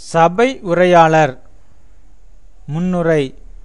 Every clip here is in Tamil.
சபை உரையாளர் முன்னுரை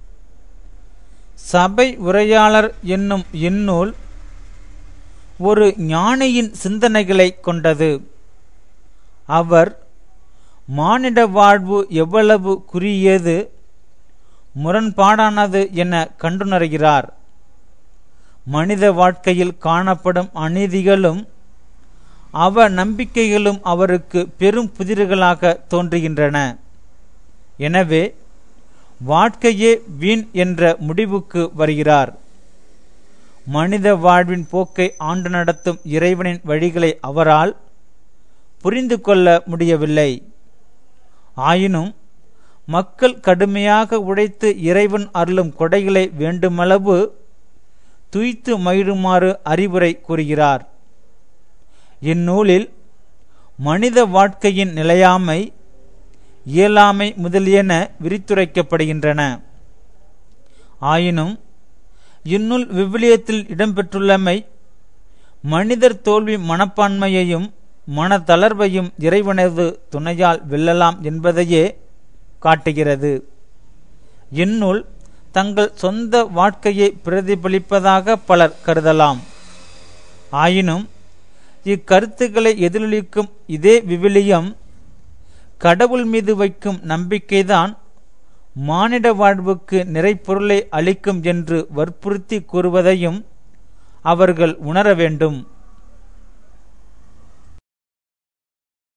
சபை உரையாளர் என்னும் இந்நூல் ஒரு ஞானியின் சிந்தனைகளை கொண்டது அவர் மானிட வாழ்வு எவ்வளவு குறியது முரண்பாடானது என கண்டுணர்கிறார் மனித வாழ்க்கையில் காணப்படும் அநீதிகளும் அவ நம்பிக்கைகளும் அவருக்கு பெரும் புதிர்களாக தோன்றுகின்றன எனவே வாழ்க்கையே வீண் என்ற முடிவுக்கு வருகிறார் மனித வாழ்வின் போக்கை ஆண்டு நடத்தும் இறைவனின் வழிகளை அவரால் புரிந்து கொள்ள முடியவில்லை ஆயினும் மக்கள் கடுமையாக உழைத்து இறைவன் அருளும் கொடைகளை வேண்டுமளவு துய்த்து மகிழுமாறு அறிவுரை கூறுகிறார் இந்நூலில் மனித வாழ்க்கையின் நிலையாமை இயலாமை முதலியன விரித்துரைக்கப்படுகின்றன ஆயினும் இந்நூல் விவிலியத்தில் இடம்பெற்றுள்ளமை மனிதர் தோல்வி மனப்பான்மையையும் மனதளர்வையும் இறைவனது துணையால் வெல்லலாம் என்பதையே காட்டுகிறது இந்நூல் தங்கள் சொந்த வாழ்க்கையை பிரதிபலிப்பதாக பலர் கருதலாம் ஆயினும் இக்கருத்துக்களை எதிரொலிக்கும் இதே விவிலியம் கடவுள் மீது வைக்கும் நம்பிக்கைதான் மானிட வாழ்வுக்கு நிறைப்பொருளை அளிக்கும் என்று வற்புறுத்தி கூறுவதையும் அவர்கள் உணர வேண்டும்